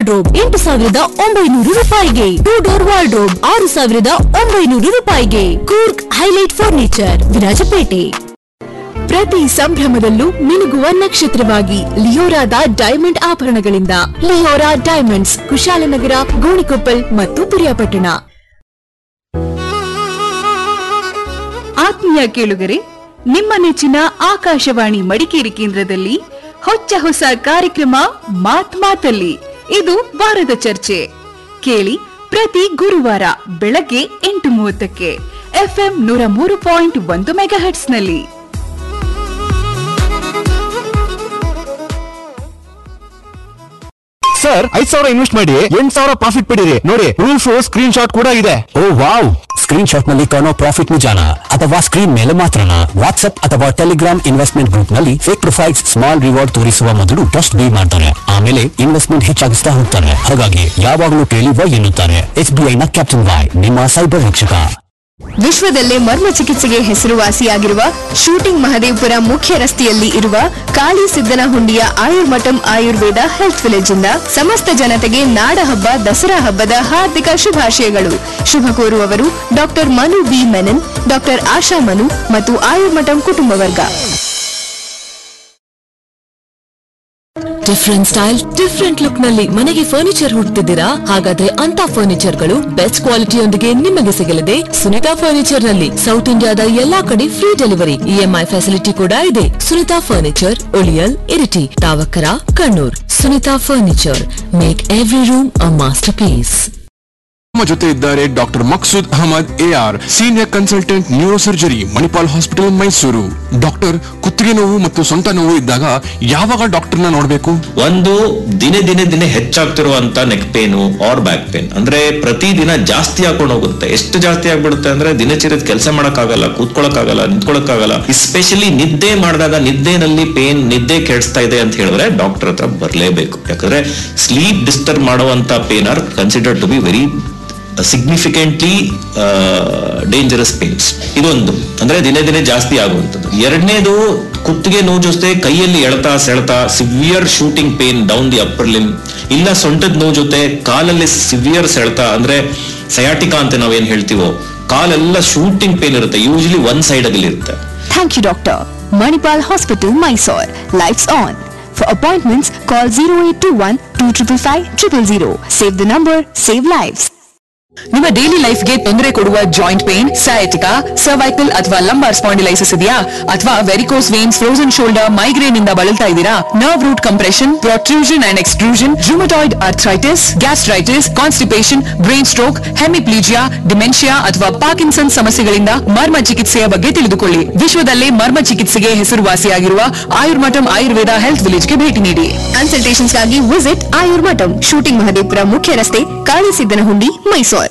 wardrobe ಎಂಟು ಸಾವಿರದ ಒಂಬೈನೂರು ರೂಪಾಯಿಗೆ ಟೂ ಡೋರ್ ವಾರ್ಡ್ರೋಬ್ ಆರು ಸಾವಿರದ ಒಂಬೈನೂರು ರೂಪಾಯಿಗೆ ಕೂರ್ಗ್ ಹೈಲೈಟ್ ಫರ್ನಿಚರ್ ವಿರಾಜಪೇಟೆ ಪ್ರತಿ ಸಂಭ್ರಮದಲ್ಲೂ ಮಿನುಗುವ ನಕ್ಷತ್ರವಾಗಿ ಲಿಯೋರಾದ ಡೈಮಂಡ್ ಆಭರಣಗಳಿಂದ ಲಿಯೋರಾ ಡೈಮಂಡ್ಸ್ ಕುಶಾಲನಗರ ಗೋಣಿಕೊಪ್ಪಲ್ ಮತ್ತು ಪಿರಿಯಾಪಟ್ಟಣ ಆತ್ಮೀಯ ಕೇಳುಗರೆ ನಿಮ್ಮ ನೆಚ್ಚಿನ ಆಕಾಶವಾಣಿ ಮಡಿಕೇರಿ ಕೇಂದ್ರದಲ್ಲಿ ಹೊಚ್ಚ ಹೊಸ ಕಾರ್ಯಕ್ರಮ ಮಾತ್ ಮಾತಲ್ಲಿ ಇದು ವಾರದ ಚರ್ಚೆ ಕೇಳಿ ಪ್ರತಿ ಗುರುವಾರ ಬೆಳಗ್ಗೆ ಎಂಟು ಮೂವತ್ತಕ್ಕೆ ಎಫ್ಎಂ ನೂರ ಮೂರು ಪಾಯಿಂಟ್ ಒಂದು ಮೆಗಾ ನಲ್ಲಿ ಸರ್ ಐದ್ ಸಾವಿರ ಇನ್ವೆಸ್ಟ್ ಮಾಡಿ ಎಂಟ್ ಸಾವಿರ ಪ್ರಾಫಿಟ್ ಪಡೀರಿ ನೋಡಿ ಪ್ರೂಫ್ ಸ್ಕ್ರೀನ್ ಶಾಟ್ ಕೂಡ ಇದೆ ಓ ವಾವ್ ಸ್ಕ್ರೀನ್ ಶಾಟ್ ನಲ್ಲಿ ಕಾಣೋ ಪ್ರಾಫಿಟ್ ನಿಜಾನ ಅಥವಾ ಸ್ಕ್ರೀನ್ ಮೇಲೆ ಮಾತ್ರನಾ ವಾಟ್ಸ್ಆಪ್ ಅಥವಾ ಟೆಲಿಗ್ರಾಮ್ ಇನ್ವೆಸ್ಟ್ಮೆಂಟ್ ಗ್ರೂಪ್ ನಲ್ಲಿ ಫೇಕ್ ಪ್ರೊಫೈಲ್ಸ್ ಸ್ಮಾಲ್ ರಿವಾರ್ಡ್ ತೋರಿಸುವ ಮೊದಲು ಟ್ರಸ್ಟ್ ಬಿ ಮಾಡ್ತಾರೆ ಆಮೇಲೆ ಇನ್ವೆಸ್ಟ್ಮೆಂಟ್ ಹೆಚ್ಚಾಗಿಸ್ತಾ ಹೋಗ್ತಾರೆ ಹಾಗಾಗಿ ಯಾವಾಗಲೂ ಕೇಳಿ ವೈ ಎನ್ನುತ್ತಾರೆ ಎಸ್ ಬಿ ಐ ನ ಕ್ಯಾಪ್ಟನ್ ವೈ ನಿಮ್ಮ ಸೈಬರ್ ರಕ್ಷಕ ವಿಶ್ವದಲ್ಲೇ ಮರ್ಮ ಚಿಕಿತ್ಸೆಗೆ ಹೆಸರುವಾಸಿಯಾಗಿರುವ ಶೂಟಿಂಗ್ ಮಹದೇವಪುರ ಮುಖ್ಯ ರಸ್ತೆಯಲ್ಲಿ ಇರುವ ಕಾಳಿ ಸಿದ್ದನಹುಂಡಿಯ ಆಯುರ್ಮಠಂ ಆಯುರ್ವೇದ ಹೆಲ್ತ್ ವಿಲೇಜ್ ಇಂದ ಸಮಸ್ತ ಜನತೆಗೆ ನಾಡ ಹಬ್ಬ ದಸರಾ ಹಬ್ಬದ ಹಾರ್ದಿಕ ಶುಭಾಶಯಗಳು ಶುಭ ಕೋರುವವರು doctor Manu B Menon doctor Asha Manu ಮತ್ತು ಆಯುರ್ಮಠಂ ಕುಟುಂಬ ವರ್ಗ ಡಿಫ್ರೆಂಟ್ ಸ್ಟೈಲ್ ಡಿಫ್ರೆಂಟ್ ಲುಕ್ ನಲ್ಲಿ ಮನೆಗೆ ಫರ್ನಿಚರ್ ಹುಡುಕ್ತಿದ್ದೀರಾ ಹಾಗಾದ್ರೆ ಅಂತ ಫರ್ನಿಚರ್ ಗಳು ಬೆಸ್ಟ್ ಕ್ವಾಲಿಟಿಯೊಂದಿಗೆ ನಿಮಗೆ ಸಿಗಲಿದೆ ಸುನಿತಾ ಫರ್ನಿಚರ್ ನಲ್ಲಿ ಸೌತ್ ಇಂಡಿಯಾದ ಎಲ್ಲಾ ಕಡೆ ಫ್ರೀ ಡೆಲಿವರಿ ಇಎಂಐ ಫೆಸಿಲಿಟಿ ಕೂಡ ಇದೆ Sunita furniture Uliyil Iritty Thavakkara Kannur Sunita furniture make every room a masterpiece ನಮ್ಮ ಜೊತೆ ಇದ್ದಾರೆ doctor Maqsood Ahmad AR senior consultant neuro surgery Manipal hospital Mysuru doctor ಕುತ್ತಿಗೆ ನೋವು ಮತ್ತು ಸೊಂಟ ನೋವು ಇದ್ದಾಗ ಯಾವಾಗ ಡಾಕ್ಟರ್ನ ನೋಡಬೇಕು ಒಂದು ದಿನೇ ದಿನೇ ದಿನೇ ಹೆಚ್ಚಾಗ್ತಿರುವಂತ neck pain or back pain ಅಂದ್ರೆ ಪ್ರತಿದಿನ ಜಾಸ್ತಿ ಹಾಕೊಂಡು ಹೋಗುತ್ತೆ ಎಷ್ಟು ಜಾಸ್ತಿ ಆಗ್ಬಿಡುತ್ತೆ ಅಂದ್ರೆ ದಿನಚರಿದ ಕೆಲಸ ಮಾಡಕ್ಕಾಗಲ್ಲ ಕೂತ್ಕೊಳಕ್ಕಾಗಲ್ಲ ನಿಂತ್ಕೊಳಕ್ಕಾಗಲ್ಲ ಎಸ್ಪೆಷಲಿ ನಿದ್ದೆ ಮಾಡಿದಾಗ ನಿದ್ದೆನಲ್ಲಿ ಪೇನ್ ನಿದ್ದೆ ಕೆಡಿಸ್ತಾ ಇದೆ ಅಂತ ಹೇಳಿದ್ರೆ ಡಾಕ್ಟರ್ ಹತ್ರ ಬರಲೇಬೇಕು ಯಾಕಂದ್ರೆ ಸ್ಲೀಪ್ ಡಿಸ್ಟರ್ಬ್ ಮಾಡುವಂತ pain are consider to be very significantly dangerous pains ಇದೊಂದು ಅಂದ್ರೆ ದಿನೇ ದಿನೇ ಜಾಸ್ತಿ ಆಗುವಂಥದ್ದು ಎರಡನೇದು ಕುತ್ತಿಗೆ ನೋವು ಜೊತೆ ಕೈಯಲ್ಲಿ ಎಳ್ತಾ ಸೆಳೆತಾ severe shooting pain down the upper limb ಇಲ್ಲ ಸೊಂಟದ ನೋವು ಜೊತೆ ಕಾಲಲ್ಲಿ ಸಿವಿಯರ್ ಸೆಳೆತ ಅಂದ್ರೆ ಸಯಾಟಿಕಾ ಅಂತ ನಾವೇನ್ ಹೇಳ್ತೀವೋ ಕಾಲೆಲ್ಲ ಶೂಟಿಂಗ್ ಪೇನ್ ಇರುತ್ತೆ ಯೂಶಲಿ ಒನ್ ಸೈಡ್ ಅಲ್ಲಿ ಇರುತ್ತೆ thank you doctor Manipal hospital Mysore lives on for appointments call zero eight two one two triple five triple zero save the number save lives ನಿಮ್ಮ ಡೈಲಿ ಲೈಫ್ಗೆ ತೊಂದರೆ ಕೊಡುವ ಜಾಯಿಂಟ್ ಪೇನ್ ಸಯಾಟಿಕಾ ಸರ್ವೈಕಲ್ ಅಥವಾ lumbar spondylosis ಇದೆಯಾ ಅಥವಾ varicose veins frozen shoulder migraine ಇಂದ ಬಳಲ್ತಾ ಇದ್ದೀರಾ nerve root compression protrusion and extrusion rheumatoid arthritis gastritis constipation brain stroke hemiplegia dementia ಅಥವಾ ಪಾರ್ಕಿನ್ಸನ್ ಸಮಸ್ಯೆಗಳಿಂದ ಮರ್ಮ ಚಿಕಿತ್ಸೆಯ ಬಗ್ಗೆ ತಿಳಿದುಕೊಳ್ಳಿ ವಿಶ್ವದಲ್ಲೇ ಮರ್ಮ ಚಿಕಿತ್ಸೆಗೆ ಹೆಸರುವಾಸಿಯಾಗಿರುವ ಆಯುರ್ಮಠಂ ಆಯುರ್ವೇದ ಹೆಲ್ತ್ ವಿಲೇಜ್ಗೆ ಭೇಟಿ ನೀಡಿ ಕನ್ಸಲ್ಟೇಷನ್ಸ್ಗಾಗಿ ವಿಸಿಟ್ ಆಯುರ್ಮಠಂ ಶೂಟಿಂಗ್ ಮಹದೇವಪುರ ಮುಖ್ಯ ರಸ್ತೆ ಕಾಳಿಸಿದ್ದನಹುಂಡಿ ಮೈಸೂರ್